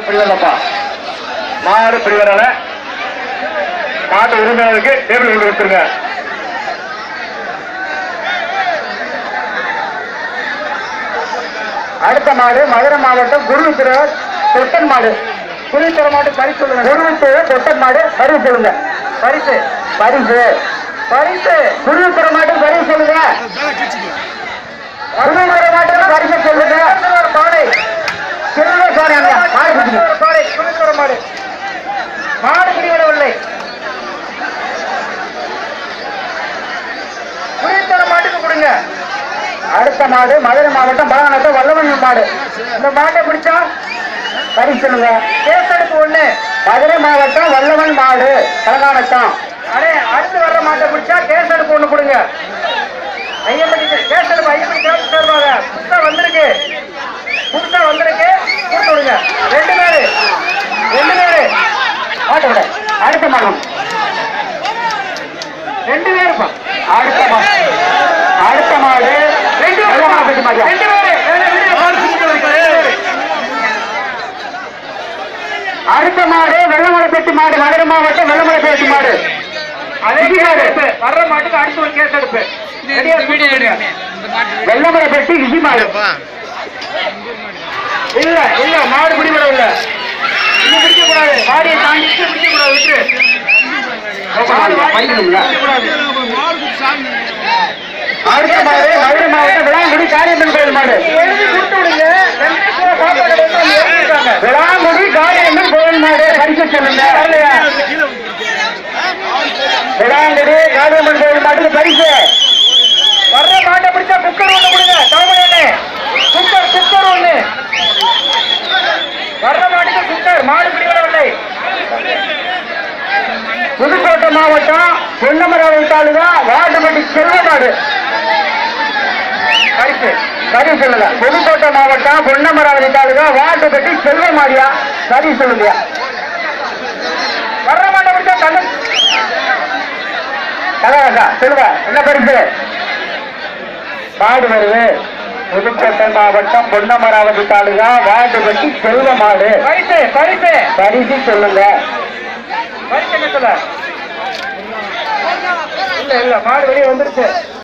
பிடிவரலப்பா மாடு பிடிவரல மாட்டு உரிமையாளருக்கு டேபிள் கொண்டு கொடுத்துருங்க அடுத்த மாடு மதுரை மாவட்டம் குருவித்துறை தொட்டன் மாடு குருவித்துறை மாடு பரிசு சொல்லுங்க குருவித்துறை தொட்டன் மாடு பரிசு சொல்லுங்க பரிசு பரிசு பரிசு குருவித்துறை மாட்டு பரிசு சொல்லுங்க குருவித்துறை மாட்டுக்கு பரிசு சொல்லுங்க மாடு சிறுவ சாணி அங்க மாடு பிடிக்குது. மாடு குருவித்துறை மாடு மாடு பிடிவிடவில்லை குருவித்துறை மாட்டுக்கு கொடுங்க அடுத்த மாடு மதுரை மாவட்டம் பாலநத்தம் வல்லமணி மாடு இந்த மாட்டை பிடிச்சா பரிசுங்க கேசடுக்கு ஒண்ணு மதுரை மாவட்டம் வல்லவன் மாடு கலங்கானத்தம் அடே அடுத்து வர்ற மாட்டை பிடிச்சா கேசடுக்கு ஒண்ணு கொடுங்க ஐயப்படி கேசடுக்கு ஐயப்படி கேட்டு தருவாங்க புதுசா வந்திருக்கு புதுசா வந்திருக்கு கொடுத்து விடுங்க ரெண்டு பேரு ரெண்டு பேரு மாட்டை விட அடுத்த மாதம் ரெண்டு பேருப்பா அடுத்த மாடு அடுத்த மாடு ரெண்டு பேரு ரெண்டு பேரு அடுத்த மாடு வெள்ளமலைப்பட்டி மாடு மதுரை மாவட்டம் வெள்ளமலைப்பட்டி மாடு அதே கேஸ் வர்ற மாட்டுக்கு அடுத்து ஒரு கேஸ் எடுப்பு ரெடியா கூப்பிடுங்க. வெள்ளமலைப்பட்டி விஜி மாடு இல்ல இல்ல மாடு பிடிபட இல்ல இன்னும் பிடிக்க கூடாது மாடியை தாண்டி பிடிக்க கூடாது விட்டு மாடு பிடிக்கக்கூடாது. அடுத்த மாடு மதுரை மாவட்டம் விளாங்குடி காரியம்மன் கோயில் மாடு விளாங்குடி காரியம்மன் கோயில் மாடு பரிசு சொல்லுங்க வரலையா? விளாங்குடி காரியம்மன் கோயில் மாட்டுக்கு பரிசு வர்ற மாட்டை பிடிச்சா குக்கர் ஒண்ணு கொடுங்க தாமரை குக்கர் குக்கர் ஒண்ணு வர்ற மாட்டுக்கு குக்கர் மாடு பிடிவரவில்லை புதுக்கோட்டை மாவட்டம் பொன்னமராவதி தாலுகா வாட்டுப்பட்டி செல்வநாடு பரிசு சரி சொல்லுங்க புதுக்கோட்டை மாவட்டம் பொன்னமராவதி தாலுகா வாட்டுப்பட்டி செல்வமாடியா சரி சொல்லுங்க வர்ற மாட்டை பிடிச்சா கண்ணு கலகா சொல்லுங்க என்ன பரிசு மாடு வருது புதுக்கோட்டை மாவட்டம் பொன்னமராவதி தாலுகா வாட்டுப்பட்டி செல்வமாடு பரிசு பரிசு பரிசு சொல்லுங்க பரிசு என்ன சொல்ல இல்ல இல்ல மாடு வெளியே வந்துருச்சு